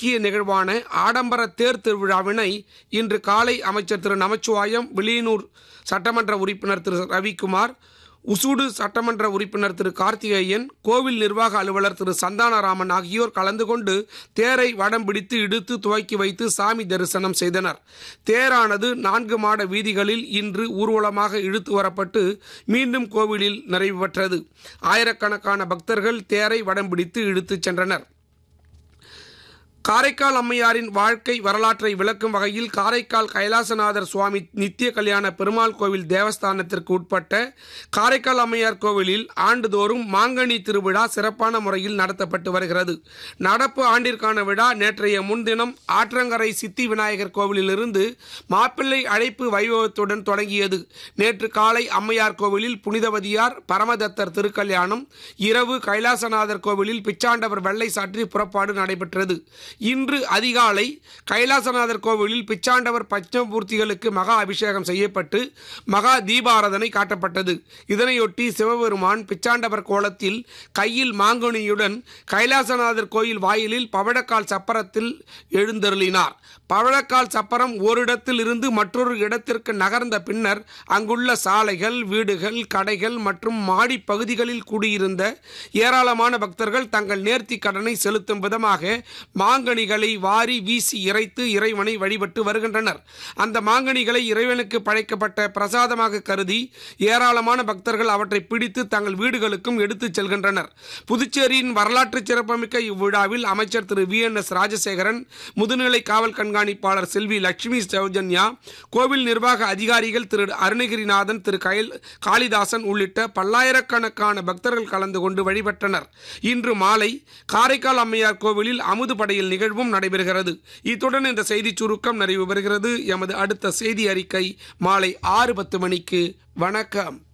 முக்கிய நிகழ்வான ஆடம்பர தேர் திருவிழாவினை இன்று காலை அமைச்சர் திரு நமச்சிவாயம் வில்லியனூர் சட்டமன்ற உறுப்பினர் திரு ரவிக்குமார் உசூடு சட்டமன்ற உறுப்பினர் திரு கார்த்திகேயன் கோவில் நிர்வாக அலுவலர் திரு சந்தானராமன் ஆகியோர் கலந்து கொண்டு தேரை வடம் பிடித்து இழுத்து துவக்கி வைத்து சாமி தரிசனம் செய்தனர் தேரானது நான்கு மாட வீதிகளில் இன்று ஊர்வலமாக இழுத்து வரப்பட்டு மீண்டும் கோவிலில் நிறைவு பெற்றது ஆயிரக்கணக்கான பக்தர்கள் தேரை வடம் பிடித்து இழுத்துச் சென்றனர் காரைக்கால் அம்மையாரின் வாழ்க்கை வரலாற்றை விளக்கும் வகையில் காரைக்கால் கைலாசநாதர் சுவாமி நித்திய கல்யாண பெருமாள் கோவில் தேவஸ்தானத்திற்கு உட்பட்ட காரைக்கால் அம்மையார் கோவிலில் ஆண்டுதோறும் மாங்கனி திருவிழா சிறப்பான முறையில் நடத்தப்பட்டு வருகிறது நடப்பு ஆண்டிற்கான விழா நேற்றைய முன்தினம் ஆற்றங்கரை சித்தி விநாயகர் கோவிலிலிருந்து மாப்பிள்ளை அழைப்பு வைபவத்துடன் தொடங்கியது நேற்று காலை அம்மையார் கோவிலில் புனிதவதியார் பரமதத்தர் திருக்கல்யாணம் இரவு கைலாசநாதர் கோவிலில் பிச்சாண்டவர் வெள்ளை சாற்றி புறப்பாடு நடைபெற்றது இன்று அதிகாலை கைலாசநாதர் கோவிலில் பிச்சாண்டவர் பச்சமூர்த்திகளுக்கு மகா அபிஷேகம் செய்யப்பட்டு மகா தீபாராதனை காட்டப்பட்டது இதனையொட்டி சிவபெருமான் பிச்சாண்டவர் கோலத்தில் கையில் மாங்கனியுடன் கைலாசநாதர் கோயில் வாயிலில் பவழக்கால் சப்பரத்தில் எழுந்தருளினார் பவழக்கால் சப்பரம் ஓரிடத்தில் இருந்து மற்றொரு இடத்திற்கு நகர்ந்த பின்னர் அங்குள்ள சாலைகள் வீடுகள் கடைகள் மற்றும் மாடி பகுதிகளில் கூடியிருந்த ஏராளமான பக்தர்கள் தங்கள் நேர்த்தி கடனை செலுத்தும் விதமாக மாங்கனிகளை வாரி வீசி இறைத்து இறைவனை வழிபட்டு வருகின்றனர் அந்த மாங்கனிகளை இறைவனுக்கு படைக்கப்பட்ட பிரசாதமாக கருதி ஏராளமான பக்தர்கள் அவற்றை பிடித்து தங்கள் வீடுகளுக்கும் எடுத்துச் செல்கின்றனர் புதுச்சேரியின் வரலாற்று சிறப்புமிக்க இவ்விழாவில் அமைச்சர் Thiru V N S Rajasekaran முதுநிலை காவல் கண்காணிப்பாளர் செல்வி லட்சுமி சௌஜன்யா கோவில் நிர்வாக அதிகாரிகள் திரு அருணகிரிநாதன் திரு கயல் காளிதாசன் உள்ளிட்ட பல்லாயிரக்கணக்கான பக்தர்கள் கலந்து கொண்டு வழிபட்டனர் இன்று மாலை காரைக்கால் அம்மையார் கோவிலில் அமுது படையில் நிகழ்வும் நடைபெறுகிறது இத்துடன் இந்த செய்திச் சுருக்கம் நிறைவு பெறுகிறது எமது அடுத்த செய்தி அறிக்கை மாலை ஆறு பத்து மணிக்கு வணக்கம்